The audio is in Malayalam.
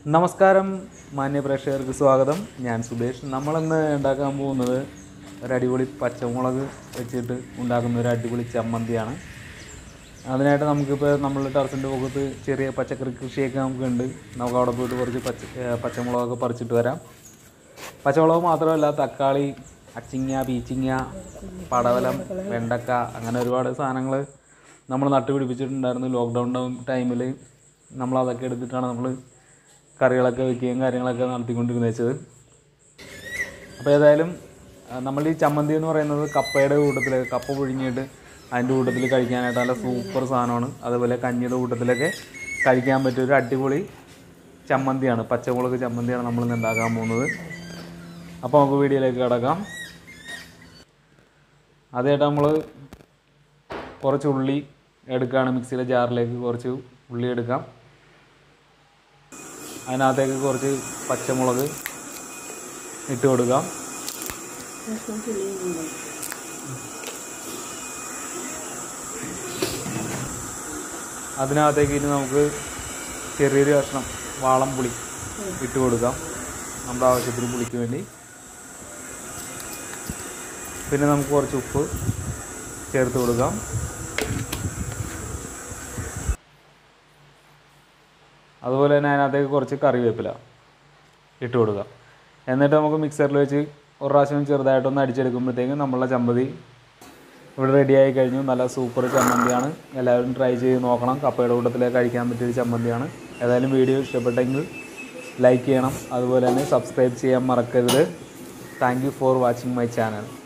നമസ്കാരം മാന്യ പ്രേക്ഷകർക്ക് സ്വാഗതം ഞാൻ സുബേഷ് നമ്മളിന്ന് ഉണ്ടാക്കാൻ പോകുന്നത് ഒരു അടിപൊളി പച്ചമുളക് വെച്ചിട്ട് ഉണ്ടാക്കുന്ന ഒരു അടിപൊളി ചമ്മന്തിയാണ് അതിനായിട്ട് നമുക്കിപ്പോൾ നമ്മൾ ടെറസിൻ്റെ മുഖത്ത് ചെറിയ പച്ചക്കറി കൃഷിയൊക്കെ നമുക്കുണ്ട് നമുക്ക് അവിടെ പോയിട്ട് കുറച്ച് പച്ച ഏ, പച്ചമുളകൊക്കെ പറിച്ചിട്ട് വരാം പച്ചമുളക് മാത്രമല്ല തക്കാളി അച്ചിങ്ങ പീച്ചിങ്ങ പടവലം വെണ്ടക്ക അങ്ങനെ ഒരുപാട് സാധനങ്ങൾ നമ്മൾ നട്ടുപിടിപ്പിച്ചിട്ടുണ്ടായിരുന്നു ലോക്ക്ഡൗൺ ടൈമിൽ നമ്മൾ അതൊക്കെ എടുത്തിട്ടാണ് നമ്മൾ കറികളൊക്കെ വെക്കുകയും കാര്യങ്ങളൊക്കെ നടത്തിക്കൊണ്ടിരുന്നത് വെച്ചത് അപ്പോൾ ഏതായാലും ആ, നമ്മൾ ഈ ചമ്മന്തി എന്ന് പറയുന്നത് കപ്പയുടെ കൂട്ടത്തിൽ കപ്പ പുഴുങ്ങിയിട്ട് അതിൻ്റെ കൂട്ടത്തിൽ കഴിക്കാനായിട്ട് നല്ല സൂപ്പർ സാധനമാണ് അതുപോലെ കഞ്ഞിയുടെ കൂട്ടത്തിലൊക്കെ കഴിക്കാൻ പറ്റിയ ഒരു അടിപൊളി ചമ്മന്തിയാണ് പച്ചമുളക് ചമ്മന്തിയാണ് നമ്മൾ ഇന്ന് ഉണ്ടാക്കാൻ പോകുന്നത് അപ്പോൾ നമുക്ക് വീഡിയോയിലേക്ക് കിടക്കാം ആദ്യമായിട്ട് നമ്മൾ കുറച്ച് ഉള്ളി എടുക്കുകയാണ് മിക്സിയിലെ ജാറിലേക്ക് കുറച്ച് ഉള്ളി എടുക്കാം അതിനകത്തേക്ക് കുറച്ച് പച്ചമുളക് ഇട്ട് കൊടുക്കാം അതിനകത്തേക്ക് ഇനി നമുക്ക് ചെറിയൊരു കഷ്ണം വാളം പുളി ഇട്ട് കൊടുക്കാം നമ്മുടെ ആവശ്യത്തിന് പുളിക്ക് വേണ്ടി പിന്നെ നമുക്ക് കുറച്ച് ഉപ്പ് ചേർത്ത് കൊടുക്കാം അതുപോലെ തന്നെ അതിനകത്തേക്ക് കുറച്ച് കറിവേപ്പില ഇട്ട് കൊടുക്കാം എന്നിട്ട് നമുക്ക് മിക്സറിൽ വെച്ച് ഒരു പ്രാവശ്യം ചെറുതായിട്ടൊന്ന് അടിച്ചെടുക്കുമ്പോഴത്തേക്കും നമ്മളെ ചമ്മന്തി ഇവിടെ റെഡി ആയി കഴിഞ്ഞു നല്ല സൂപ്പർ ചമ്മന്തിയാണ് എല്ലാവരും ട്രൈ ചെയ്ത് നോക്കണം കപ്പയുടെ കൂട്ടത്തിലേക്ക് കഴിക്കാൻ പറ്റിയൊരു ചമ്മന്തിയാണ് ഏതായാലും വീഡിയോ ഇഷ്ടപ്പെട്ടെങ്കിൽ ലൈക്ക് ചെയ്യണം അതുപോലെ തന്നെ സബ്സ്ക്രൈബ് ചെയ്യാൻ മറക്കരുത് thank you for watching my channel